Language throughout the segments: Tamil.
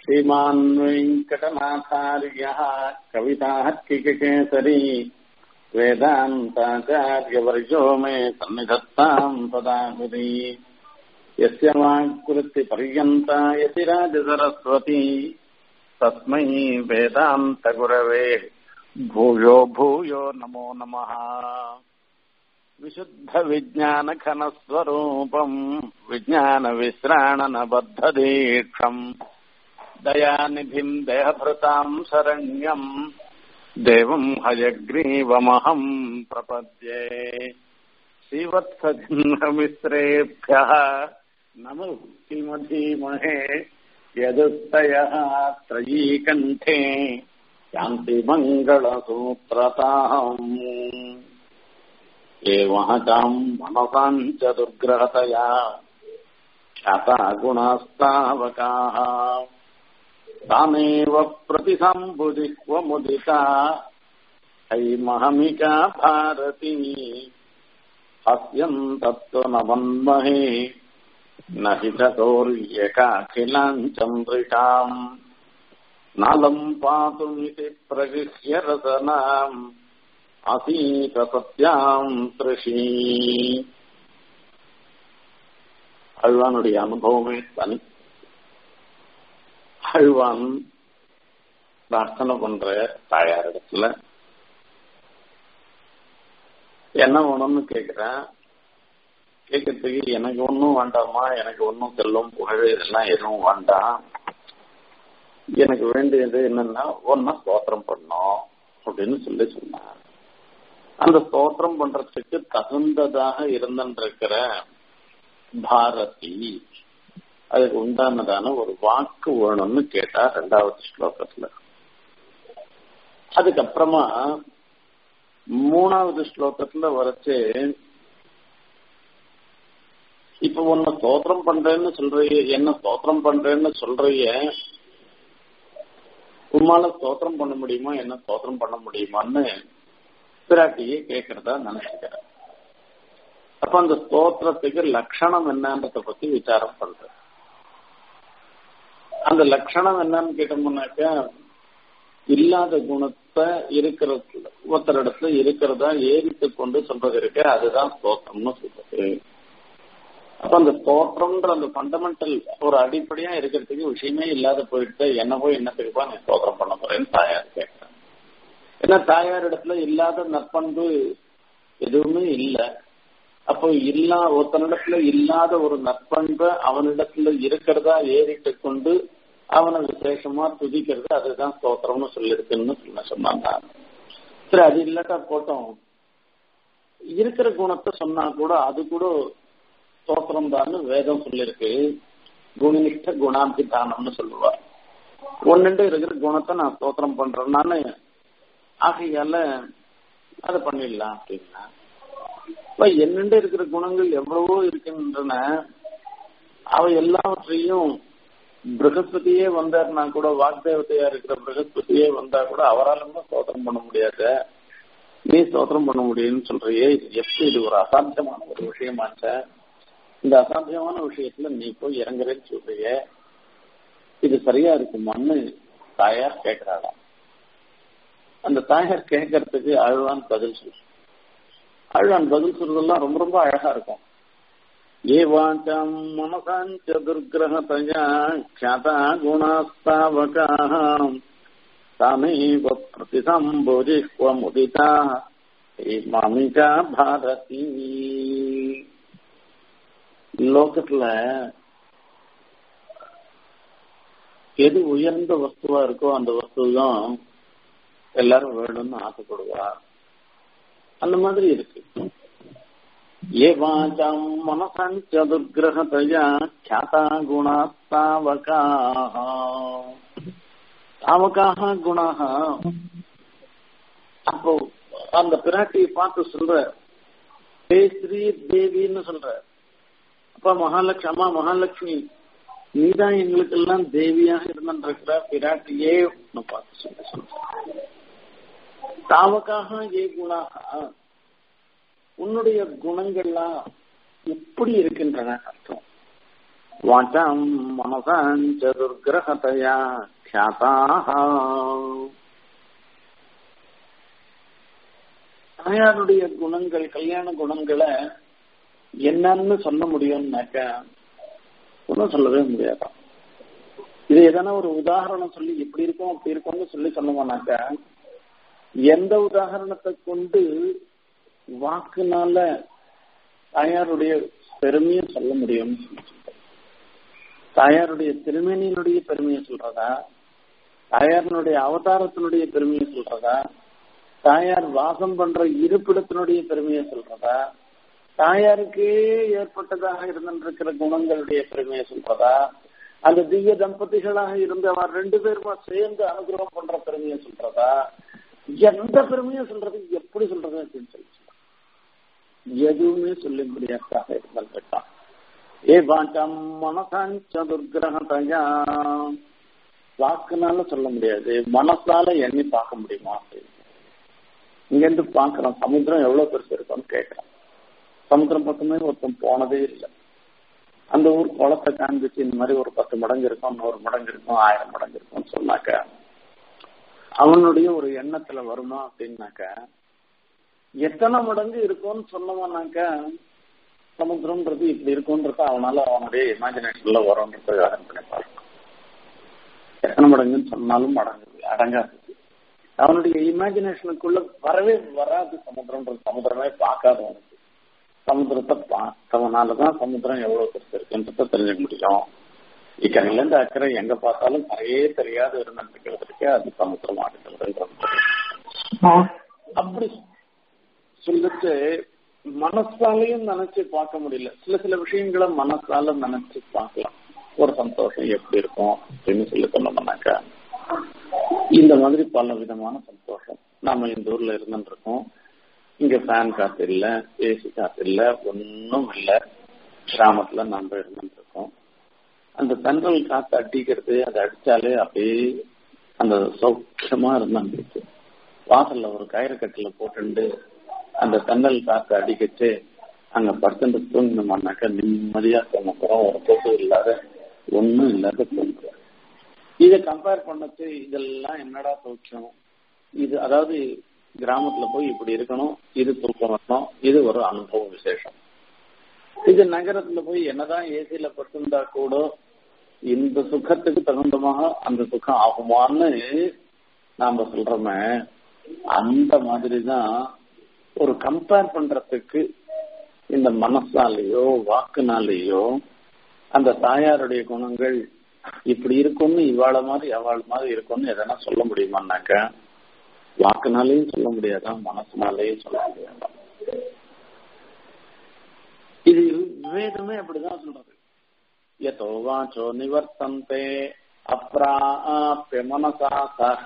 श्रीमान् वेङ्कटनाथार्यः कविताहर्किककेसरी वेदान्ताचार्यवर्यो मे सन्निधत्ताम् सदा हृदि यस्य वाक्कृतिपर्यन्ता यतिराजसरस्वती तस्मै वेदान्तगुरवे भूयो भूयो नमो नमः विशुद्धविज्ञानघनस्वरूपम् विज्ञानविश्राणनबद्धदीक्षम् दयानिधिम् देहभृताम् शरण्यम् देवम् हयग्रीवमहम् प्रपद्ये श्रीवत्सजिह्नमिश्रेभ्यः नमुक्तिमधीमहे यदुत्तयः त्रयीकण्ठे शान्तिमङ्गलसूत्रताम् एवहताम् मनसाम् च दुर्ग्रहतया ख्याता गुणास्तावकाः तामेव प्रतिसम्बुदिह्वमुदिता हैमहमिका भारती हस्यम् तत्त्व न मन्महे न हि चतोर्यकाखिलाञ्चन्द्रिकाम् नालम् पातुमिति प्रगृह्य रसनाम् அசீத சத்யாம் திருஷி அழ்வானுடைய அனுபவமே தனி அழ்வான் பிரார்த்தனை பண்ற தாயார் இடத்துல என்ன வேணும்னு கேக்குறேன் கேட்கறதுக்கு எனக்கு ஒன்றும் வேண்டாமா எனக்கு ஒன்றும் செல்லும் புகழ் இதெல்லாம் எதுவும் வேண்டாம் எனக்கு வேண்டியது என்னன்னா ஒன்னா ஸ்தோத்திரம் பண்ணும் அப்படின்னு சொல்லி சொன்னார் அந்த ஸ்தோத்திரம் பண்றதுக்கு தகுந்ததாக இருந்திருக்கிற பாரதி அதுக்கு உண்டானதான ஒரு வாக்கு வேணும்னு கேட்டா ரெண்டாவது ஸ்லோகத்துல அதுக்கப்புறமா மூணாவது ஸ்லோகத்துல வரைச்சு இப்ப உன்னை ஸ்தோத்திரம் பண்றேன்னு சொல்றிய என்ன ஸ்தோத்திரம் பண்றேன்னு சொல்றிய உம்மால ஸ்தோத்திரம் பண்ண முடியுமா என்ன ஸ்தோத்திரம் பண்ண முடியுமான்னு பிராட்டியை கேட்கறதா நினைச்சுக்கிறேன் அப்ப அந்த ஸ்தோத்திரத்துக்கு லட்சணம் என்னன்றத பத்தி விசாரம் பண்ற அந்த லட்சணம் என்னன்னு கேட்டோம்னாக்கா இல்லாத குணத்தை இருக்கிற ஒருத்தரிடத்துல இருக்கிறதா ஏறித்து கொண்டு சொல்றது இருக்கு அதுதான் ஸ்தோத்திரம்னு சொல்றது அப்ப அந்த ஸ்தோத்திரம்ன்ற அந்த ஃபண்டமெண்டல் ஒரு அடிப்படையா இருக்கிறதுக்கு விஷயமே இல்லாத போயிட்டு என்ன போய் என்னத்துக்குப்பா நீ ஸ்தோத்திரம் பண்ண போறேன்னு தாயார் கேட்கிறேன் ஏன்னா தாயார் இடத்துல இல்லாத நற்பண்பு எதுவுமே இல்லை அப்போ இல்லா ஒருத்தனிடத்துல இல்லாத ஒரு நற்பண்பை அவனிடத்துல இருக்கிறதா ஏறிட்டு கொண்டு அவனை விசேஷமா துதிக்கிறது அதுதான் ஸ்தோத்திரம்னு சொல்லிருக்குன்னு சொல்ல சொன்னாங்க சரி அது இல்லாட்டா போட்டோம் இருக்கிற குணத்தை சொன்னா கூட அது கூட ஸ்தோத்திரம் தான் வேதம் சொல்லியிருக்கு குணனிஷ்ட குணாபிதானம்னு சொல்லுவார் ஒன்னு இருக்கிற குணத்தை நான் ஸ்தோத்திரம் பண்றேன்னான்னு ஆகையால அதை பண்ணிடலாம் அப்படின்னா இப்ப என்னென்ன இருக்கிற குணங்கள் எவ்வளவோ இருக்கின்றன அவ எல்லாவற்றையும் பிரகஸ்பதியே வந்தாருன்னா கூட வாக்தேவதையா இருக்கிற பிரகஸ்பதியே வந்தா கூட அவராலுமே ஸ்தோத்திரம் பண்ண முடியாது நீ ஸ்தோத்திரம் பண்ண முடியும்னு சொல்றியே இது எப்படி இது ஒரு அசாத்தியமான ஒரு விஷயமாச்ச இந்த அசாத்தியமான விஷயத்துல நீ போய் இறங்குறேன்னு சொல்றிய இது சரியா இருக்குமான்னு தாயார் கேட்கிறாளாம் அந்த தாயார் கேட்கறதுக்கு அழுவான் பதில் சொல்ற அழுவான் பதில் சொல்றதெல்லாம் ரொம்ப ரொம்ப அழகா இருக்கும் ஏ வாச்சம் மனசாஞ்ச துர்கிரகதயா க்ஷதா குணாஸ்தாவகாம் தாமேவ பிரதிசம்போதிஷ்வமுதிதா மாமிகா பாரதி லோகத்துல எது உயர்ந்த வஸ்துவா இருக்கோ அந்த வஸ்து தான் எல்லாரும் வேணும்னு ஆசைப்படுவா அந்த மாதிரி இருக்கு ஏ வாச்சாம் மனசஞ்ச துர்கிரகதயா ख्याता குணாஸ்தாவகாக தாவகாக குணாக அப்போ அந்த பிராட்டியை பார்த்து சொல்ற ஹே ஸ்ரீ தேவின்னு சொல்ற அப்ப மகாலட்சுமி அம்மா மகாலட்சுமி நீதான் எங்களுக்கு எல்லாம் தேவியாக இருந்திருக்கிற பிராட்டியே பார்த்து சொல்ல சொல்ற தாவக்காக ஏ குணாக உன்னுடைய குணங்கள்லாம் எப்படி இருக்கின்றன அர்த்தம் வாச்சாம் மனசாஞ்ச துர்கிரகதையா ख्याताः தாயாருடைய குணங்கள் கல்யாண குணங்களை என்னன்னு சொல்ல முடியும்னாக்க ஒன்றும் சொல்லவே முடியாதான் இது எதனா ஒரு உதாரணம் சொல்லி இப்படி இருக்கும் அப்படி இருக்கும்னு சொல்லி சொன்னோம்னாக்க எந்த உதாரணத்தை கொண்டு வாக்குனால தாயாருடைய பெருமையை சொல்ல முடியும் தாயாருடைய திருமேனியினுடைய பெருமையை சொல்றதா தாயாரினுடைய அவதாரத்தினுடைய பெருமையை சொல்றதா தாயார் வாசம் பண்ற இருப்பிடத்தினுடைய பெருமையை சொல்றதா தாயாருக்கே ஏற்பட்டதாக இருந்திருக்கிற குணங்களுடைய பெருமையை சொல்றதா அந்த திவ்ய தம்பதிகளாக இருந்து அவர் ரெண்டு பேருமா சேர்ந்து அனுகிரகம் பண்ற பெருமையை சொல்றதா எந்த பெருமையை சொல்றது எப்படி சொல்றது அப்படின்னு சொல்லி எதுவுமே சொல்ல முடியாதாக இருந்தால் கேட்டான் ஏ பாட்டம் மனசாஞ்ச துர்கிரகத்தையா வாக்குனால சொல்ல முடியாது மனசால எண்ணி பார்க்க முடியுமா அப்படின்னு இங்க இருந்து பாக்குறோம் சமுத்திரம் எவ்வளவு பெருசு இருக்கும்னு கேட்கிறோம் சமுத்திரம் பக்கமே ஒருத்தன் போனதே இல்லை அந்த ஊர் குளத்தை காண்பிச்சு இந்த மாதிரி ஒரு பத்து மடங்கு இருக்கும் நூறு மடங்கு இருக்கும் ஆயிரம் மடங்கு இருக்கும்னு சொன்னாக்க அவனுடைய ஒரு எண்ணத்துல வருமா அப்படின்னாக்க எத்தனை மடங்கு இருக்கும்னு சொன்னவனாக்க சமுத்திரம்ன்றது இப்படி இருக்கும்ன்றது அவனால அவனுடைய இமேஜினேஷன்ல வரும்ன்றது பண்ணி பார்க்கும் எத்தனை மடங்குன்னு சொன்னாலும் அடங்கு அடங்காது அவனுடைய இமேஜினேஷனுக்குள்ள வரவே வராது சமுத்திரம்ன்றது சமுத்திரமே பார்க்காதவனுக்கு சமுத்திரத்தை பார்த்தவனாலதான் சமுத்திரம் எவ்வளவு பெருசு இருக்குன்றத தெரிஞ்சுக்க முடியும் இக்கரையில இருந்து அக்கறை எங்க பார்த்தாலும் கரையே தெரியாத இருந்துட்டு அது சமுத்திரம் ஆடுகிறது அப்படி சொல்லிட்டு மனசாலையும் நினைச்சு பார்க்க முடியல சில சில விஷயங்களை மனசால நினைச்சு பார்க்கலாம் ஒரு சந்தோஷம் எப்படி இருக்கும் அப்படின்னு சொல்லி சொன்னோம்னாக்கா இந்த மாதிரி பல விதமான சந்தோஷம் நாம இந்த ஊர்ல இருந்துட்டு இருக்கோம் இங்க ஃபேன் காத்து இல்ல ஏசி காத்து இல்ல ஒன்னும் இல்ல கிராமத்துல நம்ம இருந்துட்டு இருக்கோம் அந்த தென்றல் காத்து அடிக்கிறது அதை அடிச்சாலே அப்படியே அந்த சௌக்கியமா இருந்துருக்கு வாசல்ல ஒரு கயிறு கட்டில போட்டுண்டு அந்த தென்னல் காத்து அடிக்கச்சு அங்க படுத்துட்டு தூங்கினோம்னாக்கா நிம்மதியா தூங்குறோம் ஒரு கொசு இல்லாத ஒன்னும் இல்லாத தூங்குறோம் இதை கம்பேர் பண்ணச்சு இதெல்லாம் என்னடா சௌக்கியம் இது அதாவது கிராமத்துல போய் இப்படி இருக்கணும் இது தூக்கம் வரணும் இது ஒரு அனுபவ விசேஷம் இது நகரத்துல போய் என்னதான் ஏசியில படுத்திருந்தா கூட இந்த சுகத்துக்கு தகுந்தமாக அந்த சுகம் ஆகுமான்னு நாம சொல்றோமே அந்த மாதிரிதான் ஒரு கம்பேர் பண்றதுக்கு இந்த மனசாலேயோ வாக்குனாலேயோ அந்த தாயாருடைய குணங்கள் இப்படி இருக்கும்னு இவாள மாதிரி அவள் மாதிரி இருக்கும்னு எதனா சொல்ல முடியுமான்னாக்க வாக்குனாலேயும் சொல்ல முடியாதான் மனசுனாலேயும் சொல்ல முடியாதான் இது வேதமே அப்படிதான் சொல்றது எதோ வாச்சோ நிவர்த்தந்தே அப்ராப்ய மனசா சக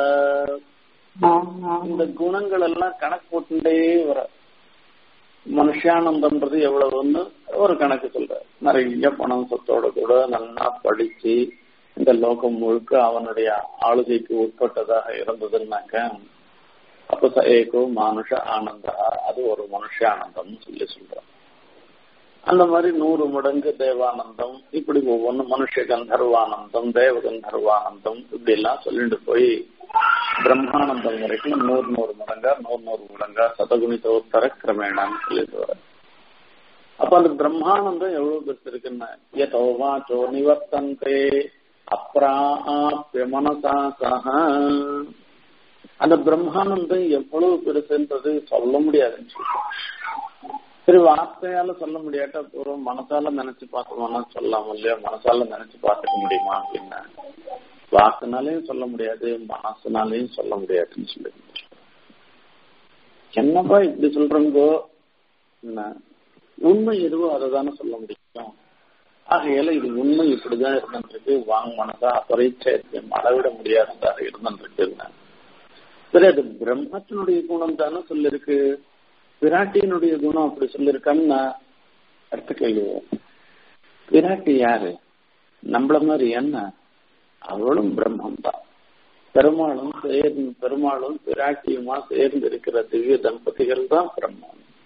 இந்த குணங்கள் எல்லாம் கணக்கு போட்டுட்டே வர மனுஷானந்தம்ன்றது எவ்வளவுன்னு ஒரு கணக்கு சொல்ற நிறைய பணம் சொத்தோட கூட நல்லா படிச்சு இந்த லோகம் முழுக்க அவனுடைய ஆளுகைக்கு உட்பட்டதாக இருந்ததுன்னாக்க அப்ப ஏகோ மனுஷ ஆனந்தா அது ஒரு மனுஷ ஆனந்தம்னு சொல்லி சொல்றோம் அந்த மாதிரி நூறு மடங்கு தேவானந்தம் இப்படி ஒவ்வொன்று மனுஷ கந்தர்வானந்தம் தேவ கந்தர்வானந்தம் இப்படி எல்லாம் சொல்லிட்டு போய் பிரம்மானந்தம் வரைக்கும் நூறு நூறு மடங்கா நூறு நூறு மடங்கா சதகுணிதோத்தர கிரமேணான்னு சொல்லிட்டு வர அப்ப அந்த பிரம்மானந்தம் எவ்வளவு பெருசு இருக்குன்னு எதோ வாச்சோ நிவர்த்தந்தே அப்ராப்ய மனசா சக அந்த பிரம்மானந்தம் எவ்வளவு பெருசுன்றது சொல்ல முடியாதுன்னு சொல்றோம் சரி வார்த்தையால சொல்ல முடியாட்டா பூர்வம் மனசால நினைச்சு பார்க்கணும்னா சொல்லலாம் இல்லையா மனசால நினைச்சு பார்த்துக்க முடியுமா அப்படின்னா வாக்குனாலையும் சொல்ல முடியாது மனசுனாலையும் சொல்ல முடியாதுன்னு சொல்லி என்னப்பா இப்படி சொல்றங்கோ என்ன உண்மை எதுவோ அதை தானே சொல்ல முடியும் ஆகையால இது உண்மை இப்படிதான் இருந்துருக்கு வாங்க மனசா அபரிச்சயம் அளவிட முடியாததாக இருந்துருக்கு சரி அது பிரம்மத்தினுடைய குணம் தானே சொல்லிருக்கு பிராட்டியினுடைய குணம் அப்படி சொல்லியிருக்கான்னு நான் அடுத்த கேள்வி பிராட்டி யாரு நம்மள மாதிரி என்ன அவளும் பிரம்மம் தான் பெருமாளும் சேர்ந்து பெருமாளும் பிராட்டியுமா சேர்ந்து இருக்கிற திவ்ய தம்பதிகள் தான் பிரம்மம்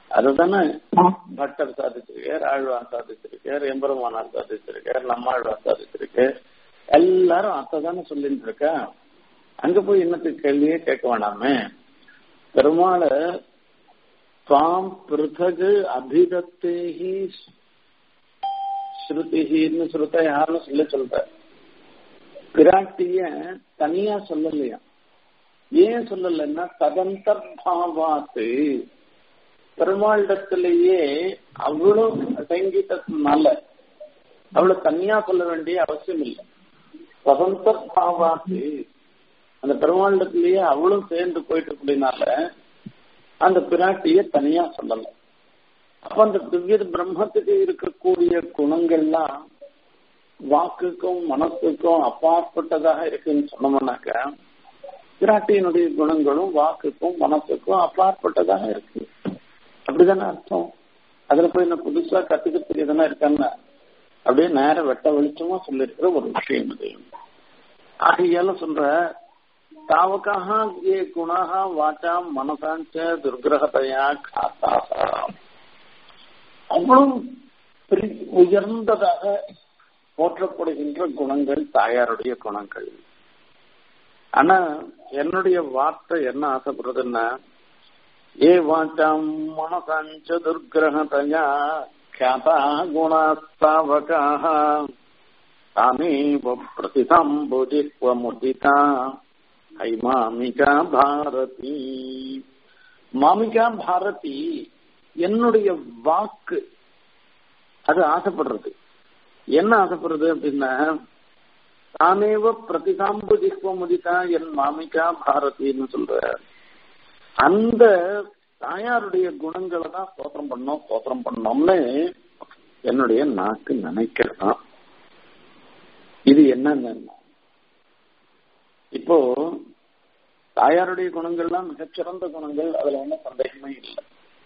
அதுதானே பட்டர் சாதிச்சிருக்கார் ஆழ்வான் சாதிச்சிருக்கார் எம்பெருமானார் சாதிச்சிருக்கார் நம்மாழ்வார் சாதிச்சிருக்கார் எல்லாரும் அத்தைதானே சொல்லிட்டு இருக்கா அங்க போய் இன்னத்துக்கு கேள்வியே கேட்க வேணாமே பெருமாளை தாம் பிருத்தகு அபிதத்தேகி ஸ்ருதிஹின்னு ஸ்ருத யாருன்னு சொல்லி சொல்ற பிராட்டிய தனியா சொல்லலையா ஏன் சொல்லலைன்னா ததந்தர்பாவாத்து பெருமாளிடத்திலேயே அவ்வளவு சங்கீதத்தினால அவ்வளவு தனியா சொல்ல வேண்டிய அவசியம் இல்லை ததந்தர்பாவாத்து அந்த பெருமாளிடத்திலேயே அவ்வளவு சேர்ந்து போயிட்டு அப்படின்னால அந்த பிராட்டிய தனியா சொல்லல அப்ப அந்த திவ்ய பிரம்மத்துக்கு இருக்கக்கூடிய குணங்கள்லாம் வாக்குக்கும் மனசுக்கும் அப்பாற்பட்டதாக இருக்குன்னு சொன்னோம்னாக்க பிராட்டியினுடைய குணங்களும் வாக்குக்கும் மனசுக்கும் அப்பாற்பட்டதாக இருக்கு அப்படிதானே அர்த்தம் அதுல போய் என்ன புதுசா கத்துக்கிறதுக்கு எதனா இருக்கான்னு அப்படியே நேர வெட்ட வெளிச்சமா சொல்லிருக்கிற ஒரு விஷயம் இது ஆகையால சொல்ற தாவக்காக ஏ குணாக வாச்சாம் மனசாஞ்ச துர்கிரகத்தையா காத்தாக அவ்வளவு உயர்ந்ததாக போற்றப்படுகின்ற குணங்கள் தாயாருடைய குணங்கள் ஆனா என்னுடைய வார்த்தை என்ன ஆசைப்படுறதுன்னா ஏ வாச்சாம் மனசாஞ்ச துர்கிரகத்தையா ख्याता गुणास्तावकाः तामेव प्रतिसम्बुजिह्वमुदिता ஐமாமிகா பாரதி மாமிகா பாரதி என்னுடைய வாக்கு அது ஆசைப்படுறது என்ன ஆசைப்படுறது அப்படின்னா தானேவ பிரதிசாம்பு ஜிஹ்வமுதிதா என் மாமிகா பாரதின்னு சொல்ற அந்த தாயாருடைய குணங்களை தான் ஸ்தோத்திரம் பண்ணோம் ஸ்தோத்திரம் பண்ணோம்னு என்னுடைய நாக்கு நினைக்கிறதான் இது என்னன்னு இப்போ தாயாருடைய குணங்கள்லாம் மிகச்சிறந்த குணங்கள் அதுல ஒன்றும் சந்தேகமே இல்லை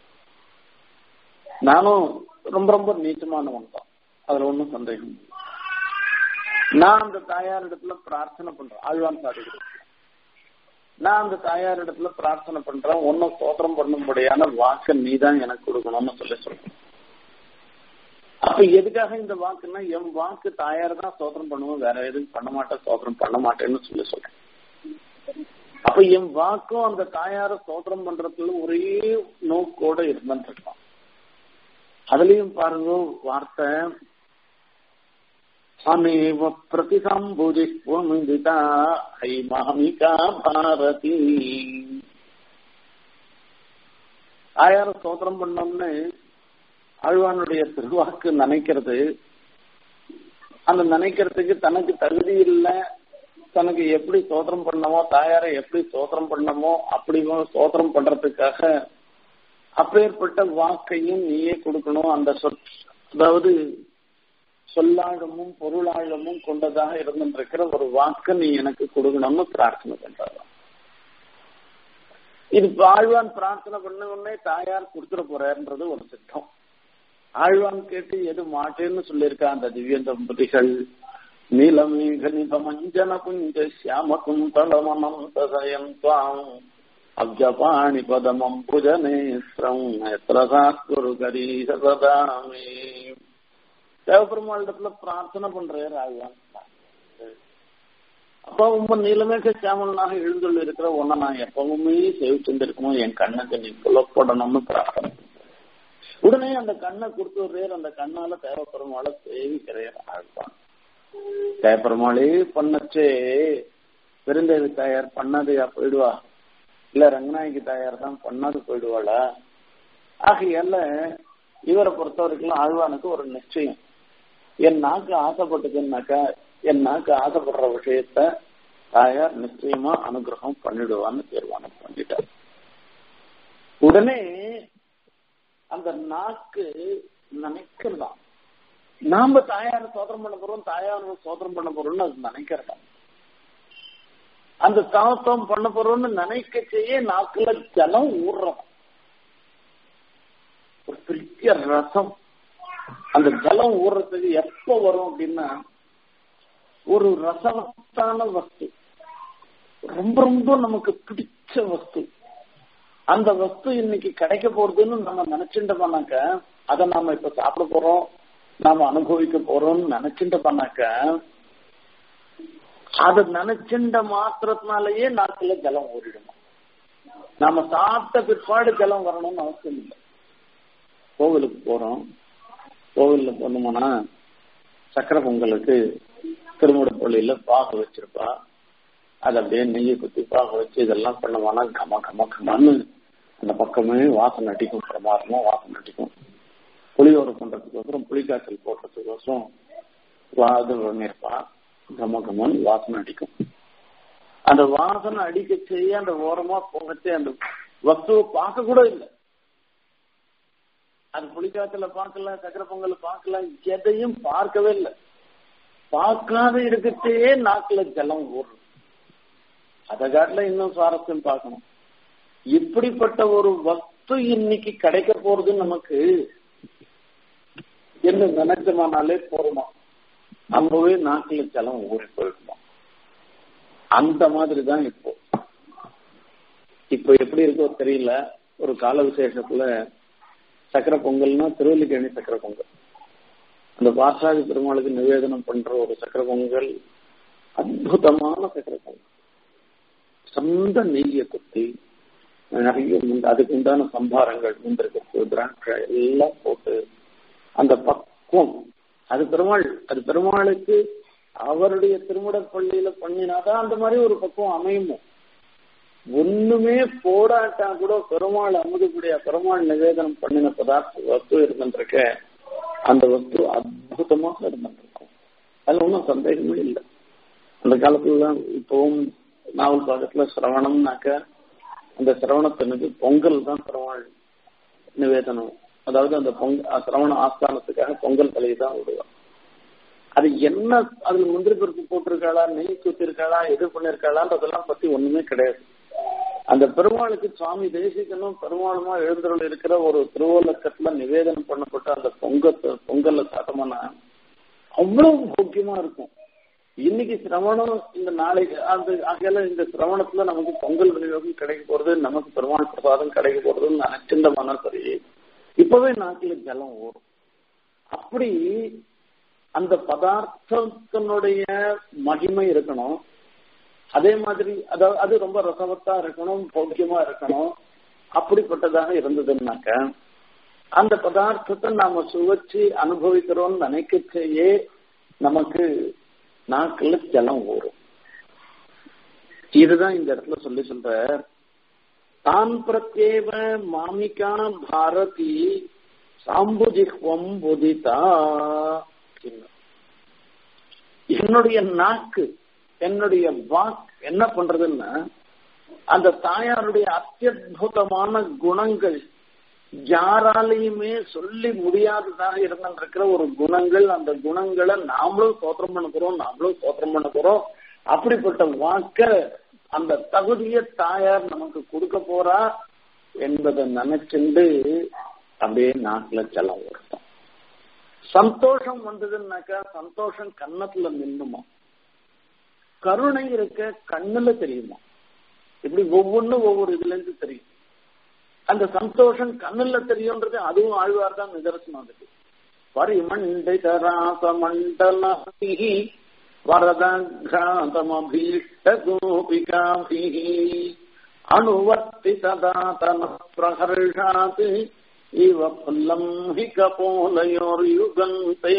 நானும் ரொம்ப ரொம்ப நீச்சமானவன் தான் அதுல ஒன்றும் சந்தேகம் இல்லை நான் அந்த தாயார் இடத்துல பிரார்த்தனை பண்றேன் ஆழ்வான் சாதிக்கிறேன் நான் அந்த தாயார் இடத்துல பிரார்த்தனை பண்றேன் ஒன்னும் சோதனம் பண்ணும்படியான வாக்கு நீ தான் எனக்கு கொடுக்கணும்னு சொல்லி சொல்றேன் அப்ப எதுக்காக இந்த வாக்குன்னா என் வாக்கு தாயார் தான் சோதனம் பண்ணுவோம் வேற எதுவும் பண்ண மாட்டேன் சோதனம் பண்ண மாட்டேன்னு சொல்லி சொல்றேன் அப்ப என் வாக்கும் அந்த தாயார சோதனம் பண்றதுல ஒரே நோக்கோட இருந்துட்டு இருக்கான் அதுலயும் பாருங்க வார்த்தை சமேவ பிரதிசம்புஜித்வமிதிதா ஹை மாமிகா பாரதி தாயார சோதனம் பண்ணோம்னு ஆழ்வானுடைய திருவாக்கு நினைக்கிறது அந்த நினைக்கிறதுக்கு தனக்கு தகுதி இல்லை தனக்கு எப்படி சோதனம் பண்ணமோ தாயாரை எப்படி சோதனம் பண்ணமோ அப்படி சோதனம் பண்றதுக்காக அப்பேற்பட்ட வாக்கையும் நீயே கொடுக்கணும் அந்த சொற் அதாவது சொல்லாழமும் பொருளாழமும் கொண்டதாக இருந்திருக்கிற ஒரு வாக்கு நீ எனக்கு கொடுக்கணும்னு பிரார்த்தனை பண்றாராம் இது ஆழ்வான் பிரார்த்தனை பண்ண உடனே தாயார் கொடுத்துட போறாருன்றது ஒரு சித்தம் ஆழ்வான் கேட்டு எது மாட்டேன்னு சொல்லியிருக்கா அந்த திவ்ய தம்பதிகள் நீலமேகனித மஞ்சன குஞ்ச சியாம குந்தளமனம் தசயம் துவாம் அப்ஜபாணி பதமம் புஜநேஸ்திரம் எத்திரசாக்குரு கரீச சதாமே தேவபெருமாளிடத்துல பிரார்த்தனை பண்றாரு ஆழ்வான் அப்ப ரொம்ப நீலமேக சியாமலனாக எழுந்துள்ள இருக்கிற ஒன்ன நான் எப்பவுமே சேவிச்சிருந்திருக்கணும் என் கண்ணுக்கு நீ புலப்படணும்னு பிரார்த்தனை உடனே அந்த கண்ணை கொடுத்து விடுறாரு அந்த கண்ணால தேவப்பெருமாளை சேவிக்கிறார் ஆழ்வான் தேவப்பெருமாளே பண்ணச்சே பெருந்தேவி தாயார் பண்ணாதையா போயிடுவா இல்ல ரங்கநாயகி தாயார் தான் பண்ணாது போயிடுவாளா ஆகையால இவரை பொறுத்த வரைக்கும் ஆழ்வானுக்கு ஒரு நிச்சயம் என் நாக்கு ஆசைப்பட்டதுன்னாக்கா என் நாக்கு ஆசைப்படுற விஷயத்த தாயார் நிச்சயமா அனுகிரகம் பண்ணிடுவான்னு தீர்மானம் பண்ணிட்டார் உடனே அந்த நாக்கு நினைக்கிறதாம் நாம தாயார சோதனம் பண்ண போறோம் தாயார சோதனம் பண்ண போறோம்னு அது நினைக்கிறதா அந்த தாத்தம் பண்ண போறோம்னு நினைக்க செய்ய நாக்குல ஜலம் ஊடுறோம் ஒரு பெரிய ரசம் அந்த ஜலம் ஊறுறதுக்கு எப்ப வரும் அப்படின்னா ஒரு ரசவத்தான வஸ்து ரொம்ப ரொம்ப நமக்கு பிடிச்ச வஸ்து அந்த வஸ்து இன்னைக்கு கிடைக்க போறதுன்னு நம்ம நினைச்சுட்டோம்னாக்க அதை நாம இப்ப சாப்பிட போறோம் நாம அனுபவிக்க போறோம்னு நினைச்சுட்டோம்னாக்க அது நினைச்சுண்ட மாத்திரத்தினாலேயே நாக்குல ஜலம் ஊறிடுமா நாம சாப்பிட்ட பிற்பாடு ஜலம் வரணும்னு அவசியம் இல்லை கோவிலுக்கு போறோம் கோவில்ல போனோம்னா சக்கரை பொங்கலுக்கு திருமுடப்பள்ளியில பாக வச்சிருப்பா அதை அப்படியே நெய்யை குத்தி பாக வச்சு இதெல்லாம் பண்ணுவானா கம கம கமன்னு அந்த பக்கமே வாசனை அடிக்கும் பிரமாதமா வாசனை அடிக்கும் புளியோரை பண்றதுக்கோசரம் புளிக்காய்ச்சல் போடுறதுக்கோசரம் அது பண்ணிருப்பா கம கமன்னு வாசனை அடிக்கும் அந்த வாசனை அடிக்க செய்ய அந்த ஓரமா போகச்சு அந்த வஸ்துவை பார்க்க கூட இல்லை அது புளிக்காத்துல பார்க்கல சக்கரை பொங்கல் பார்க்கல எதையும் பார்க்கவே இல்லை பார்க்காத இருக்கச்சே நாக்குல ஜலம் ஊறும் அதை காட்டில இன்னும் சுவாரஸ்யம் பார்க்கணும் இப்படிப்பட்ட ஒரு வஸ்து இன்னைக்கு கிடைக்க போறது நமக்கு என்ன நினைச்சமானாலே போருமா அப்பவே நாக்குல ஜலம் ஊறி போயிடுமா அந்த மாதிரி தான் இப்போ இப்போ எப்படி இருக்கோ தெரியல ஒரு கால விசேஷத்துல சக்கரை பொங்கல்னா திருவல்லிக்கேணி சக்கரை பொங்கல் அந்த பாசாதி பெருமாளுக்கு நிவேதனம் பண்ற ஒரு சக்கரை பொங்கல் அற்புதமான சக்கரை பொங்கல் சொந்த நெய்யை குத்தி நிறைய அதுக்கு உண்டான சம்பாரங்கள் முந்திருக்கு திராட்சை எல்லாம் போட்டு அந்த பக்குவம் அது பெருமாள் அது பெருமாளுக்கு அவருடைய திருமுடப் பள்ளியில பண்ணினாதான் அந்த மாதிரி ஒரு பக்குவம் அமையுமோ ஒண்ணுமே போடாட்டா கூட பெருமாள் அமுதுபடியா பெருமாள் நிவேதனம் பண்ணின பதார்த்த வஸ்து இருந்துருக்க அந்த வஸ்து அற்புதமாக இருந்துருக்கும் அதுல ஒன்றும் சந்தேகமே இல்லை அந்த காலத்துல இப்பவும் நாவல் பாகத்துல சிரவணம்னாக்க அந்த சிரவணத்தினுக்கு பொங்கல் தான் பெருமாள் நிவேதனம் அதாவது அந்த பொங்க சிரவண ஆஸ்தானத்துக்காக பொங்கல் தலையை தான் விடுவான் அது என்ன அதுல முந்திரி பருப்பு போட்டிருக்காளா நெய் குத்திருக்காளா எது பண்ணிருக்காளான்றதெல்லாம் பத்தி ஒண்ணுமே கிடையாது அந்த பெருமாளுக்கு சுவாமி தேசிகனும் பெருமாளுமா எழுந்தருள் இருக்கிற ஒரு திருவோலக்கத்துல நிவேதனம் பண்ணப்பட்ட அந்த பொங்கத்தை பொங்கல்ல சாத்தமான அவ்வளவு முக்கியமா இருக்கும் இன்னைக்கு சிரவணம் இந்த நாளைக்கு அந்த ஆகையில இந்த சிரவணத்துல நமக்கு பொங்கல் விநியோகம் கிடைக்க போறது நமக்கு பெருமாள் பிரசாதம் கிடைக்க போறதுன்னு நினைச்சிருந்தமான சரி இப்பவே நாட்டுல ஜலம் ஓடும் அப்படி அந்த பதார்த்தத்தினுடைய மகிமை இருக்கணும் அதே மாதிரி அதாவது அது ரொம்ப ரசவத்தா இருக்கணும் போக்கியமா இருக்கணும் அப்படிப்பட்டதாக இருந்ததுன்னாக்க அந்த பதார்த்தத்தை நாம சுவைச்சு அனுபவிக்கிறோம்னு நினைக்கச்சேயே நமக்கு நாக்குல ஜலம் ஊறும் இதுதான் இந்த இடத்துல சொல்லி சொல்ற தான் பிரத்யேவ மாமிகா பாரதி சாம்புஜிஹ்வம் புதிதா என்னுடைய நாக்கு என்னுடைய வாக் என்ன பண்றதுன்னா அந்த தாயாருடைய அத்தியுதமான குணங்கள் யாராலையுமே சொல்லி முடியாததாக இருந்திருக்கிற ஒரு குணங்கள் அந்த குணங்களை நாமளும் சோத்திரம் பண்ண போறோம் நாமளும் சோத்திரம் பண்ண போறோம் அப்படிப்பட்ட வாக்க அந்த தகுதிய தாயார் நமக்கு கொடுக்க போறா என்பதை நினைச்சுண்டு அப்படியே நாட்டுல செல்லம் வருத்தம் சந்தோஷம் வந்ததுன்னாக்கா சந்தோஷம் கன்னத்துல நின்னுமா கருணை இருக்க கண்ணுல தெரியுமா இப்படி ஒவ்வொன்றும் ஒவ்வொரு இதுல இருந்து தெரியும் அந்த சந்தோஷம் கண்ணுல தெரியும்ன்றது அதுவும் ஆழ்வார் தான் நிதர்சனம் அதுக்கு பரிமண்டிதராச மண்டல வரதகிராந்தமபீஷ்ட கோபிகாபி அணுவர்த்தி ததாதன பிரஹர்ஷாத் இவ புல்லம் ஹி கபோலயோர் யுகந்தே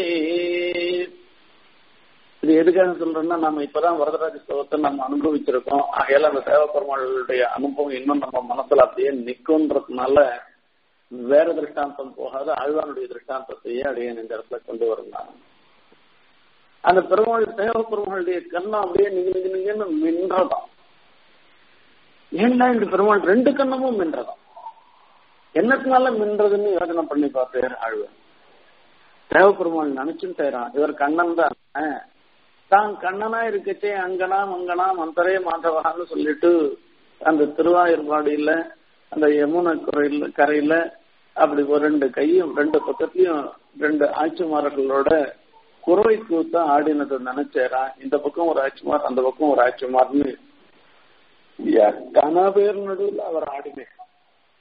இது எதுக்காக சொல்றேன்னா நம்ம இப்பதான் வரதராஜ ஸ்தவத்தை நம்ம அனுபவிச்சிருக்கோம் ஆகையால அந்த தேவப்பெருமாளுடைய அனுபவம் இன்னும் நம்ம மனசுல அப்படியே நிக்கும்ன்றதுனால வேற திருஷ்டாந்தம் போகாத ஆழ்வானுடைய திருஷ்டாந்தத்தையே அப்படியே இந்த இடத்துல கொண்டு வரலாம் அந்த பெருமாள் தேவ பெருமாளுடைய கண்ணம் அப்படியே நிக நிக நிகன்னு மின்றதாம் ஏன்னா இந்த பெருமாள் ரெண்டு கண்ணமும் மின்றதாம் என்னத்தினால மின்றதுன்னு யோசனை பண்ணி பார்த்தேன் ஆழ்வார் தேவ பெருமாள் நினைச்சுட்டாரான் இவர் கண்ணன் தான் தான் கண்ணனா இருக்கச்சே அங்கனா மங்கனா மந்தரே மாதவான்னு சொல்லிட்டு அந்த திருவாயூர்பாடியில அந்த யமுனை குறையில கரையில அப்படி ஒரு ரெண்டு கையும் ரெண்டு பக்கத்துலயும் ரெண்டு ஆட்சிமார்களோட குறவை கூத்தா ஆடினதை நினைச்சேரா இந்த பக்கம் ஒரு ஆட்சிமார் அந்த பக்கம் ஒரு ஆட்சிமார்னு எத்தனை பேர் நடுவில் அவர் ஆடினேன்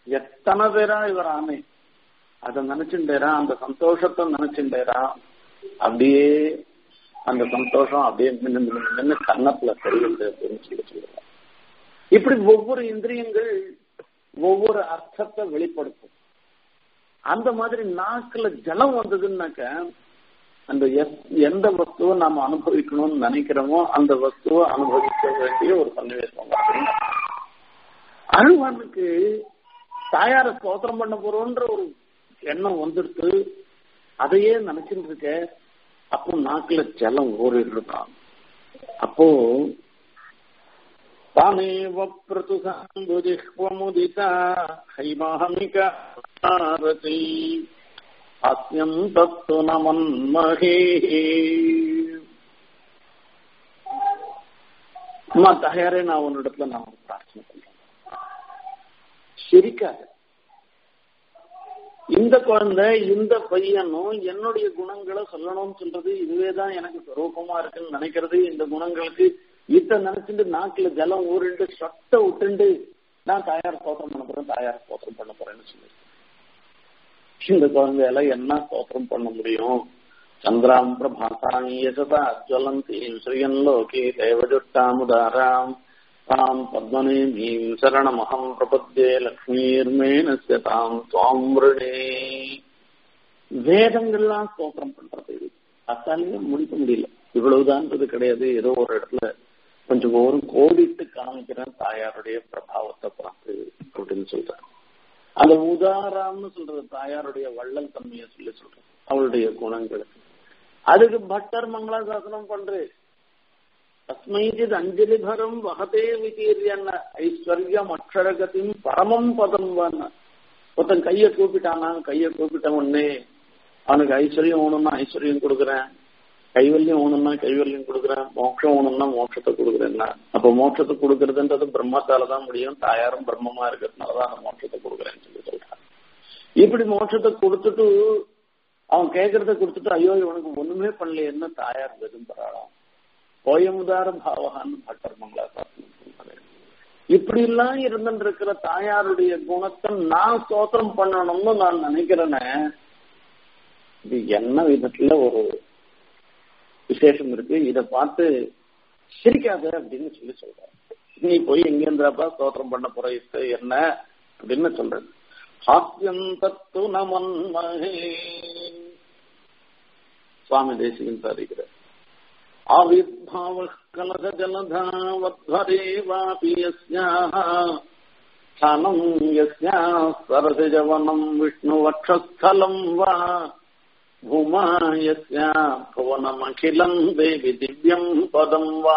எத்தனை பேரா இவர் ஆமை அதை நினைச்சுட்டேரா அந்த சந்தோஷத்தை நினைச்சுட்டேரா அப்படியே அந்த சந்தோஷம் அப்படியே மின்னு மின்னு மின்னு கன்னத்துல தெரியுது அப்படின்னு சொல்லி சொல்லுவாங்க இப்படி ஒவ்வொரு இந்திரியங்கள் ஒவ்வொரு அர்த்தத்தை வெளிப்படுத்தும் அந்த மாதிரி நாக்குல ஜலம் வந்ததுன்னாக்க அந்த எந்த வஸ்துவை நாம அனுபவிக்கணும்னு நினைக்கிறோமோ அந்த வஸ்துவை அனுபவிக்க வேண்டிய ஒரு சன்னிவேசம் அழுவானுக்கு தாயார ஸ்தோத்திரம் பண்ண போறோன்ற ஒரு எண்ணம் வந்துடுத்து அதையே நினைச்சுட்டு இருக்க அப்போ நாக்குல ஜலம் ஓடிடுறான் அப்போ தானேவ பிரதுசாம்புஜிஹ்வமுதிதா ஹைமாஹமிகாரதி அஸ்யம் தத்து நமன்மகே அம்மா தயாரே நான் உன்னிடத்துல நான் ஒரு பிரார்த்தனை பண்றேன் சிரிக்காத இந்த குழந்தை இந்த பையனும் என்னுடைய குணங்களை சொல்லணும்னு சொல்றது இதுவேதான் எனக்கு சுரூபமா இருக்குன்னு நினைக்கிறது இந்த குணங்களுக்கு இத நினைச்சிட்டு நாக்குல ஜலம் ஊறிண்டு சொட்ட விட்டுண்டு நான் தாயார் ஸ்தோத்திரம் பண்ண போறேன் தாயார் ஸ்தோத்திரம் பண்ண போறேன்னு சொல்லி இந்த குழந்தையால என்ன ஸ்தோத்திரம் பண்ண முடியும் சந்திராம் பிரபாசாணி யசதா ஜ்வலந்தி ஸ்ரீயன் லோகே தேவஜுட்டாமுதாராம் தாம் பத்மனேமீம் சரணமகம் பிரபத்தே லக்ஷ்மீர்மேனஸ்ய தாம் துவாம் விருணே வேதங்கள்லாம் ஸ்தோத்திரம் பண்றது அத்தாலேயே முடிக்க முடியல இவ்வளவுதான்றது கிடையாது ஏதோ ஒரு இடத்துல கொஞ்சம் ஒரு கோடிட்டு காமிக்கிறேன் தாயாருடைய பிரபாவத்தை பார்த்து அப்படின்னு சொல்றேன் அந்த உதாராம்னு சொல்றது தாயாருடைய வள்ளல் தன்மையை சொல்லி சொல்றேன் அவளுடைய குணங்களுக்கு அதுக்கு பட்டர் மங்களாசாசனம் பண்று தஸ்மைஜித் அஞ்சலி பரம் வகதே விதீரியன்ன ஐஸ்வர்யம் அக்ஷரகத்தின் பரமம் பதம் ஒருத்தன் கைய கூப்பிட்டானா கைய கூப்பிட்ட உடனே அவனுக்கு ஐஸ்வர்யம் வேணும்னா ஐஸ்வர்யம் கொடுக்குறேன் கைவல்யம் வேணும்னா கைவல்யம் கொடுக்குறேன் மோட்சம் வேணும்னா மோட்சத்தை கொடுக்குறேன்னா அப்ப மோட்சத்தை கொடுக்கறதுன்றது பிரம்மத்தால தான் முடியும் தாயாரும் பிரம்மமா இருக்கிறதுனாலதான் அந்த மோட்சத்தை கொடுக்குறேன்னு சொல்லி சொல்றான் இப்படி மோட்சத்தை கொடுத்துட்டு அவன் கேட்கறத கொடுத்துட்டு ஐயோ இவனுக்கு ஒண்ணுமே பண்ணலையேன்னு தாயார் விரும்புறாளாம் கோயமுதார பாவகான்னு பட்டர் மங்களா சாசனம் இப்படி எல்லாம் இருந்துட்டு இருக்கிற தாயாருடைய குணத்தை நான் சோத்திரம் பண்ணணும்னு நான் நினைக்கிறேனே இது என்ன விதத்துல ஒரு விசேஷம் இருக்கு இத பார்த்து சிரிக்காத அப்படின்னு சொல்லி சொல்ற நீ போய் எங்க இருந்தாப்பா ஸ்தோத்திரம் பண்ண போற என்ன அப்படின்னு சொல்றது ஹாஸ்யம் தத்து நமன்மகே சுவாமி தேசிகன் சாதிக்கிறார் ஆவிர்பாவ கலக ஜலதாவத்வரேவாபி யஸ்யாः स्थानं यस्याः सरसिजवनं विष्णुवक्षस्थलं वा भूमा यस्या भुवनमखिलम् देवि दिव्यम् पदम् वा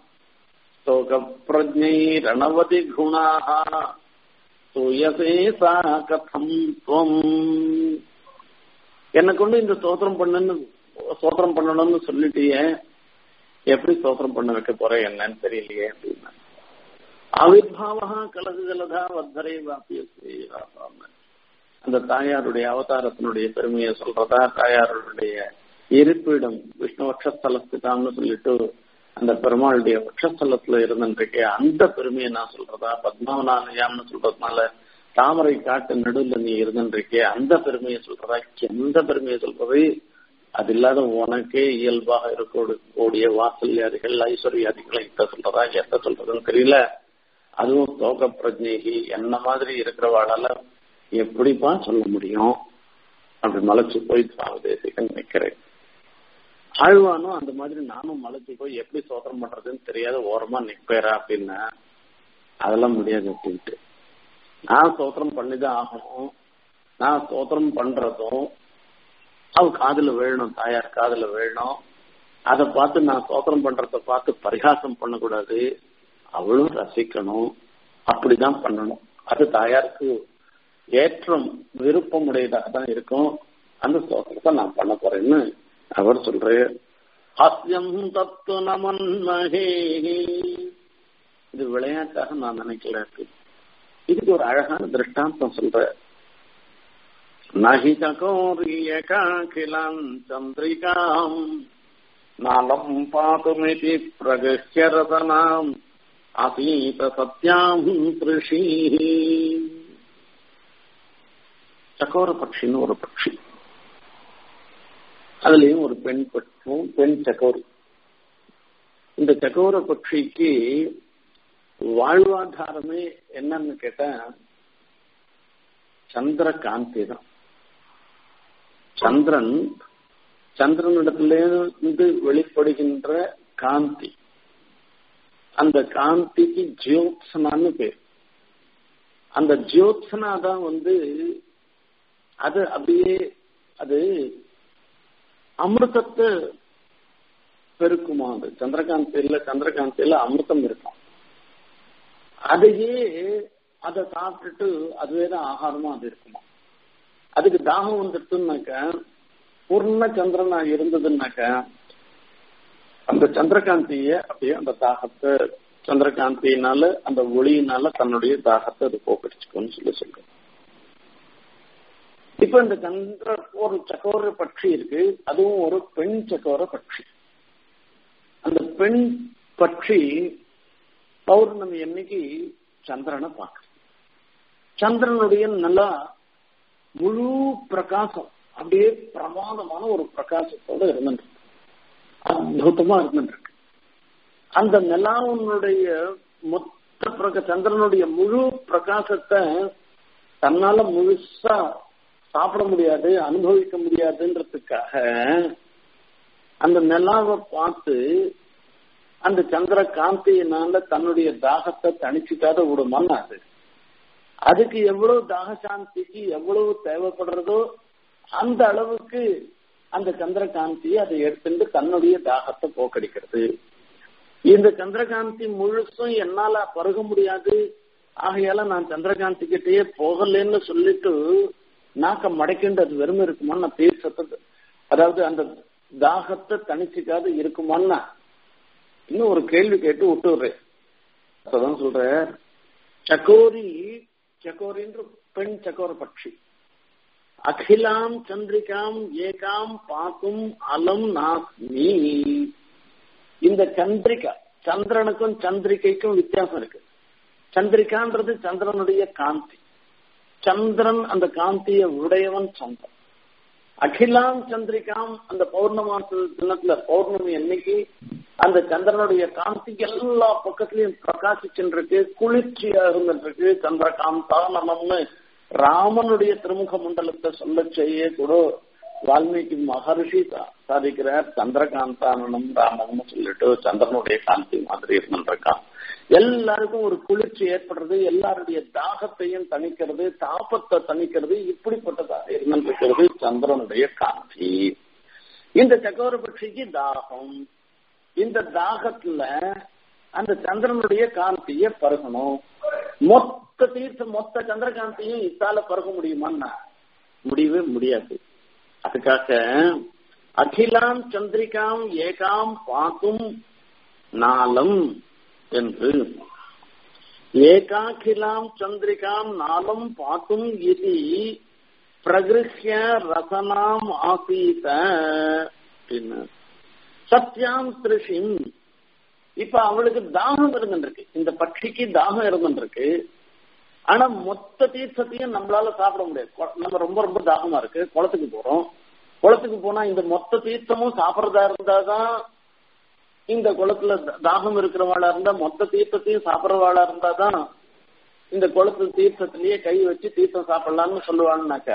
स्तोकप्रज्ञैरणवति गुणाः தூயசே சா கதம் துவம் என்னை கொண்டு இந்த ஸ்தோத்திரம் பண்ணுன்னு ஸ்தோத்திரம் பண்ணணும்னு சொல்லிட்டியே எப்படி ஸ்தோத்திரம் பண்ண வைக்க போற என்னன்னு தெரியலையே அப்படின்னா ஆவிர்பாவா கலகு கலதா வத்தரை வாப்பிய அந்த தாயாருடைய அவதாரத்தினுடைய பெருமையை சொல்றதா தாயாருடைய இருப்பிடம் விஷ்ணு வட்சஸ்தலத்துக்கான்னு சொல்லிட்டு அந்த பெருமாளுடைய வட்சஸ்தலத்துல இருந்துருக்கே அந்த பெருமையை நான் சொல்றதா பத்மநாலயாம்னு சொல்றதுனால தாமரை காட்டு நடுவில் நீ இருந்துருக்கே அந்த பெருமையை சொல்றதா எந்த பெருமையை சொல்றது அது இல்லாத உனக்கே இயல்பாக இருக்கக்கூடிய வாசல்யாதிகள் ஐஸ்வர்யாதிகளை இத்த சொல்றதா எத்த சொல்றதுன்னு தெரியல அதுவும் தோக பிரஜேகி என்ன மாதிரி இருக்கிறவாளால எப்படிப்பா சொல்ல முடியும் அப்படி மலைச்சு போய் சுவாமி தேசிகன் நிக்கிறேன் ஆழ்வானும் அந்த மாதிரி நானும் மலைச்சு போய் எப்படி சோதனம் பண்றதுன்னு தெரியாத ஓரமா நிப்பேரா அப்படின்னா அதெல்லாம் முடியாது அப்படின்ட்டு நான் சோத்திரம் பண்ணிதான் ஆகணும் நான் சோத்திரம் பண்றதும் அவ காதுல விழணும் தாயார் காதுல விழணும் அதை பார்த்து நான் சோத்திரம் பண்றத பார்த்து பரிகாசம் பண்ணக்கூடாது அவளும் ரசிக்கணும் அப்படிதான் பண்ணணும் அது தாயாருக்கு ஏற்றம் விருப்பம் உடையதாக தான் இருக்கும் அந்த ஸ்தோத்திரத்தை நான் பண்ண போறேன்னு அவர் சொல்றாரு ஹாஸ்யம் தத்து நமன்மகே இது விளையாட்டாக நான் நினைக்கல இதுக்கு ஒரு அழகான திருஷ்டாந்தம் சொல்ற நகி சகோரியகாகிலாம் சந்திரிகாம் நாலம் பாதுமிதி பிரகஹ்ய ரதனாம் அசீத சத்யாம் திருஷி சக்கோர பட்சின்னு ஒரு பட்சி அதுலயும் ஒரு பெண் பட்சும் பெண் சக்கோரி இந்த சக்கோர பட்சிக்கு வாழ்வாதாரமே என்னன்னு கேட்டா சந்திர காந்தி தான் சந்திரன் சந்திரனிடத்திலிருந்து வெளிப்படுகின்ற காந்தி அந்த காந்திக்கு ஜியோத்சனான்னு பேர் அந்த ஜியோத்சனா தான் வந்து அது அப்படியே அது அமிர்தத்தை பெருக்குமா அது சந்திரகாந்தியில சந்திரகாந்தியில அமிர்தம் இருக்கும் அதையே அதை சாப்பிட்டுட்டு அதுவே தான் ஆகாரமா அது இருக்குமா அதுக்கு தாகம் வந்துட்டுனாக்க பூர்ண சந்திரனா இருந்ததுன்னாக்க அந்த சந்திரகாந்திய அப்படியே அந்த தாகத்தை சந்திரகாந்தியினால அந்த ஒளியினால தன்னுடைய தாகத்தை அது போக்கடிச்சுக்கோன்னு சொல்லி சொல்றோம் இப்ப இந்த சந்திர ஒரு சக்கோர பட்சி இருக்கு அதுவும் ஒரு பெண் சக்கோர பட்சி அந்த பெண் பட்சி பௌர்ணமி அன்னைக்கு சந்திரனை பார்க்க சந்திரனுடைய நல்லா முழு பிரகாசம் அப்படியே பிரமாதமான ஒரு பிரகாசத்தோட இருந்துட்டு அற்புதமா இருந்துட்டு அந்த நிலாவுனுடைய மொத்த பிரக சந்திரனுடைய முழு பிரகாசத்தை தன்னால முழுசா சாப்பிட முடியாது அனுபவிக்க முடியாதுன்றதுக்காக அந்த நிலாவை பார்த்து அந்த சந்திர காந்தியினால தன்னுடைய தாகத்தை தணிச்சுக்காத விடுமான்னு அது அதுக்கு எவ்வளவு தாக சாந்திக்கு எவ்வளவு தேவைப்படுறதோ அந்த அளவுக்கு அந்த சந்திரகாந்தி அதை எடுத்துட்டு தன்னுடைய தாகத்தை போக்கடிக்கிறது இந்த சந்திரகாந்தி முழுசும் என்னால பருக முடியாது ஆகையால நான் சந்திரகாந்தி கிட்டேயே போகலன்னு சொல்லிட்டு நாக்க மடைக்கின்ற அது வெறுமை இருக்குமா நான் தீர்த்தத்தை அதாவது அந்த தாகத்தை தனிச்சுக்காது இருக்குமான்னா இன்னும் ஒரு கேள்வி கேட்டு விட்டு விடுறேன் அப்பதான் சொல்ற சக்கோரி சக்கோரின்ற பெண் சக்கோர பட்சி அகிலாம் சந்திரிகாம் ஏகாம் பாக்கும் அலம் நாஸ்மி இந்த சந்திரிகா சந்திரனுக்கும் சந்திரிகைக்கும் வித்தியாசம் இருக்கு சந்திரிகான்றது சந்திரனுடைய காந்தி சந்திரன் அந்த காந்திய உடையவன் சந்திரன் அகிலாம் சந்திரிகாம் அந்த பௌர்ணமாச தினத்துல பௌர்ணமி அன்னைக்கு அந்த சந்திரனுடைய காந்தி எல்லா பக்கத்திலையும் பிரகாசிச்சுருக்கு குளிர்ச்சியா இருந்துருக்கு சந்திரகாந்தா நமம்னு ராமனுடைய திருமுக மண்டலத்தை சொல்ல செய்ய கூட வால்மீகி மகர்ஷி சாதிக்கிறார் சந்திரகாந்தானனம் ராமம்னு சொல்லிட்டு சந்திரனுடைய காந்தி மாதிரி இருந்துருக்கான் எல்லாருக்கும் ஒரு குளிர்ச்சி ஏற்படுறது எல்லாருடைய தாகத்தையும் தணிக்கிறது தாபத்தை தணிக்கிறது இப்படிப்பட்டதாக இருந்திருக்கிறது சந்திரனுடைய காந்தி இந்த சக்கரபட்சிக்கு தாகம் இந்த தாகத்துல அந்த சந்திரனுடைய காந்திய பருகணும் மொத்த தீர்த்தம் மொத்த சந்திரகாந்தியும் இத்தால பருக முடியுமான்னா முடியவே முடியாது அதுக்காக அகிலாம் சந்திரிகாம் ஏகாம் பாக்கும் நாளம் என்று ஏகாகிலாம் சந்திரிகாம் நாளம் பாக்கும் இது பிரகிருஹ்ய ரசனாம் ஆசீத சத்யாம் திருஷிம் இப்ப அவளுக்கு தாகம் இருந்துருக்கு இந்த பட்சிக்கு தாகம் இருந்துருக்கு ஆனா மொத்த தீர்த்தத்தையும் நம்மளால சாப்பிட முடியாது நம்ம ரொம்ப ரொம்ப தாகமா இருக்கு குளத்துக்கு போறோம் குளத்துக்கு போனா இந்த மொத்த தீர்த்தமும் சாப்பிடறதா இருந்தாதான் இந்த குளத்துல தாகம் இருக்கிறவாளா இருந்தா மொத்த தீர்த்தத்தையும் சாப்பிடறவாளா இருந்தாதான் இந்த குளத்து தீர்த்தத்திலேயே கை வச்சு தீர்த்தம் சாப்பிடலாம்னு சொல்லுவாங்கனாக்க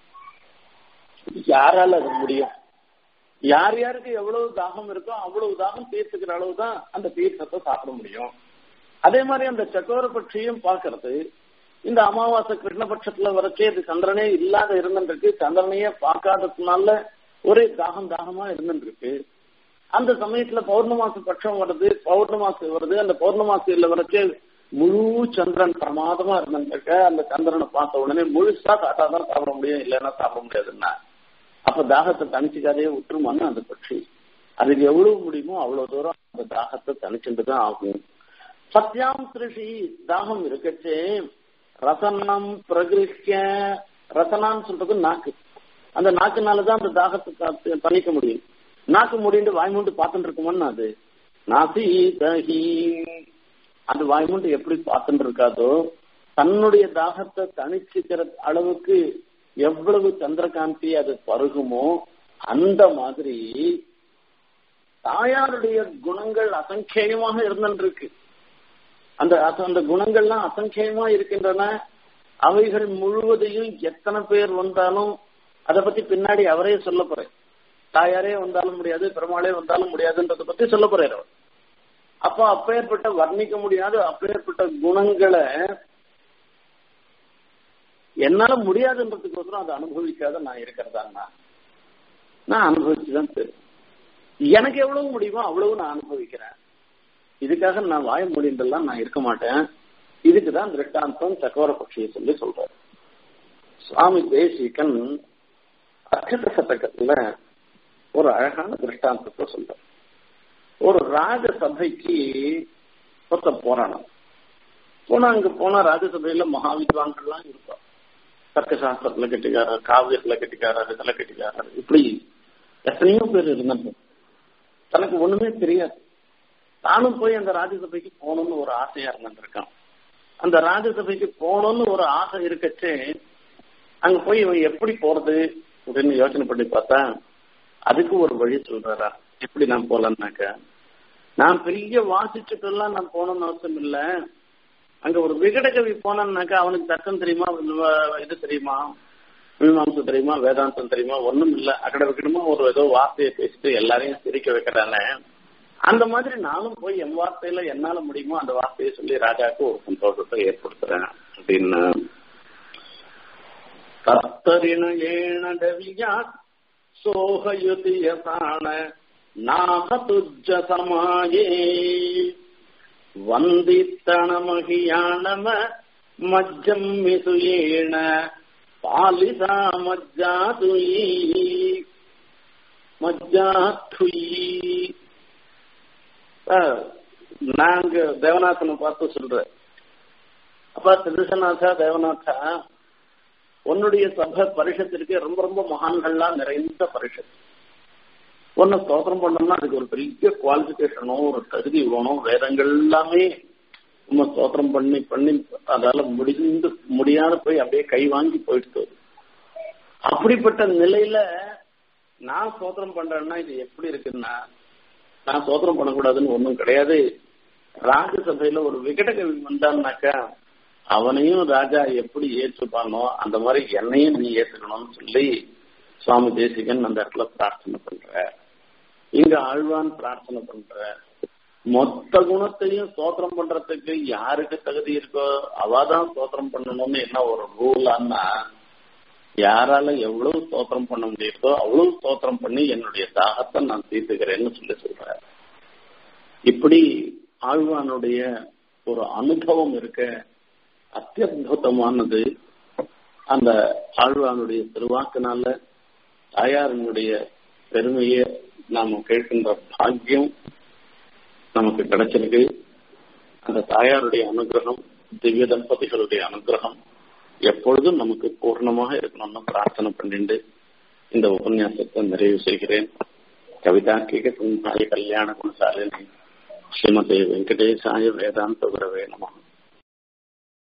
யாரால அது முடியும் யார் யாருக்கு எவ்வளவு தாகம் இருக்கோ அவ்வளவு தாகம் தீர்த்துக்கிற அளவு தான் அந்த தீர்த்தத்தை சாப்பிட முடியும் அதே மாதிரி அந்த சக்கோர பட்சியும் பாக்குறது இந்த அமாவாசை கிருஷ்ணபட்சத்துல வரைச்சே இது சந்திரனே இல்லாத இருந்துருக்கு சந்திரனையே பார்க்காததுனால ஒரே தாகம் தாகமா இருந்துருக்கு அந்த சமயத்துல பௌர்ணமாசி பட்சம் வருது பௌர்ணமாசி வருது அந்த பௌர்ணமாசியில வரைச்சே முழு சந்திரன் பிரமாதமா இருந்துருக்க அந்த சந்திரனை பார்த்த உடனே முழுசா காட்டாதான் சாப்பிட முடியும் இல்லைன்னா சாப்பிட முடியாதுன்னா அப்ப தாகத்தை தனிச்சுக்காதே விட்டுருமான்னு அந்த பட்சி அதுக்கு எவ்வளவு முடியுமோ அவ்வளவு தூரம் அந்த தாகத்தை தனிச்சுட்டு தான் ஆகும் சத்யாம் திருஷி தாகம் இருக்கச்சே ரசனம் பிரகிருஷ்ய ரசனான்னு சொல்றது நாக்கு அந்த நாக்குனாலதான் அந்த தாகத்தை தணிக்க முடியும் நாக்கு முடிந்து வாய்மூண்டு பார்த்துட்டு இருக்குமோன்னு அது நாசி தஹி அந்த வாய்மூண்டு எப்படி பார்த்துட்டு இருக்காதோ தன்னுடைய தாகத்தை தணிச்சுக்கிற அளவுக்கு எவ்வளவு சந்திரகாந்தி அது பருகுமோ அந்த மாதிரி தாயாருடைய குணங்கள் அசங்கேயமாக இருந்திருக்கு அந்த அந்த குணங்கள்லாம் அசங்கேயமா இருக்கின்றன அவைகள் முழுவதையும் எத்தனை பேர் வந்தாலும் அதை பத்தி பின்னாடி அவரே சொல்ல போறேன் தாயாரே வந்தாலும் முடியாது பெருமாளே வந்தாலும் முடியாதுன்றத பத்தி சொல்ல போறாரு அவர் அப்போ அப்பேற்பட்ட வர்ணிக்க முடியாத அப்பேற்பட்ட குணங்களை என்னால முடியாதுன்றதுக்கோசரம் அதை அனுபவிக்காத நான் இருக்கிறதாண்ணா நான் அனுபவிச்சுதான் தெரியும் எனக்கு எவ்வளவு முடியுமோ அவ்வளவு நான் அனுபவிக்கிறேன் இதுக்காக நான் வாய முடிந்தெல்லாம் நான் இருக்க மாட்டேன் இதுக்குதான் திருஷ்டாந்தம் சக்கவர பட்சியை சொல்லி சொல்றாரு சுவாமி தேசிகன் அர்த்தத சதகத்துல ஒரு அழகான திருஷ்டாந்தத்தை சொல்றார் ஒரு ராஜசபைக்கு ஒருத்த போறானாம் போனா அங்க போனா ராஜசபையில மகாவித்வான்கள்லாம் இருப்பார் தர்க்க சாஸ்திரத்துல கட்டிக்காரர் காவியத்துல கட்டிக்காரர் இதுல கட்டிக்காரர் இப்படி எத்தனையோ பேர் இருந்தாங்க தனக்கு ஒண்ணுமே தெரியாது தானும் போய் அந்த ராஜசபைக்கு போகணும்னு ஒரு ஆசையா இருந்திருக்கான் அந்த ராஜசபைக்கு போகணும்னு ஒரு ஆசை இருக்கச்சே அங்க போய் இவன் எப்படி போறது அப்படின்னு யோசனை பண்ணி பார்த்தா அதுக்கு ஒரு வழி சொல்றாரா எப்படி நான் போலன்னாக்க நான் பெரிய வாசிச்சுட்டு எல்லாம் நான் போகணும்னு அவசியம் இல்லை அங்க ஒரு விகடகவி போனான்னாக்கா அவனுக்கு தர்க்கம் தெரியுமா இது தெரியுமா மீமாம்சம் தெரியுமா வேதாந்தம் தெரியுமா ஒண்ணும் இல்ல அக்கட விக்கடமா ஒரு ஏதோ வார்த்தையை பேசிட்டு எல்லாரையும் சிரிக்க வைக்கிறானே அந்த மாதிரி நானும் போய் என் வார்த்தையில என்னால முடியுமோ அந்த வார்த்தையை சொல்லி ராஜாவுக்கு ஒரு சந்தோஷத்தை ஏற்படுத்துறேன் அப்படின்னு கத்தரின ஏனடவியா சோகயுதியசான நாகதுஜ சமாயே வந்தித்தனமகியானம மஜ்ஜம் மிசுயேன பாலிசா மஜ்ஜாதுயி மஜ்ஜாதுயி நாங்க தேவநாதனை பார்த்து சொல்றேன் அப்பா திருசநாதா தேவநாதா உன்னுடைய சபை பரிஷத்திற்கு ரொம்ப ரொம்ப மகான்கள்லாம் நிறைந்த பரிஷத் ஒன்னு ஸ்தோத்திரம் பண்ணோம்னா அதுக்கு ஒரு பெரிய குவாலிபிகேஷனும் ஒரு தகுதி வேணும் வேதங்கள் எல்லாமே நம்ம ஸ்தோத்திரம் பண்ணி பண்ணி அதால முடிந்து முடியாத போய் அப்படியே கை வாங்கி போயிடுது அப்படிப்பட்ட நிலையில நான் ஸ்தோத்திரம் பண்றேன்னா இது எப்படி இருக்குன்னா நான் சோதனம் பண்ணக்கூடாதுன்னு ஒன்றும் கிடையாது ராஜசபையில ஒரு விகடகவி வந்தான்னாக்கா அவனையும் ராஜா எப்படி ஏற்றுப்பானோ அந்த மாதிரி என்னையும் நீ ஏத்துக்கணும்னு சொல்லி சுவாமி தேசிகன் அந்த இடத்துல பிரார்த்தனை பண்ற இங்க ஆழ்வான் பிரார்த்தனை பண்ற மொத்த குணத்தையும் சோத்திரம் பண்றதுக்கு யாருக்கு தகுதி இருக்கோ அவாதான் சோத்திரம் பண்ணணும்னு என்ன ஒரு ரூலான்னா யாரால எவ்வளவு ஸ்தோத்திரம் பண்ண முடியுதோ அவ்வளவு ஸ்தோத்திரம் பண்ணி என்னுடைய தாகத்தை நான் தீர்த்துக்கிறேன்னு சொல்லி சொல்றேன் இப்படி ஆழ்வானுடைய ஒரு அனுபவம் இருக்க அத்தியுதமானது அந்த ஆழ்வானுடைய திருவாக்கினால தாயாரனுடைய பெருமையை நாம கேட்கின்ற பாக்கியம் நமக்கு கிடைச்சிருக்கு அந்த தாயாருடைய அனுகிரகம் திவ்ய தம்பதிகளுடைய அனுகிரகம் எப்பொழுதும் நமக்கு பூர்ணமாக இருக்கணும்னு பிரார்த்தனை பண்ணிட்டு இந்த உபன்யாசத்தை நிறைவு செய்கிறேன் கவிதா கேக சிம்ஹாய கல்யாண குணசாலினி ஸ்ரீமதி வெங்கடேசாய வேதாந்த குரவே நம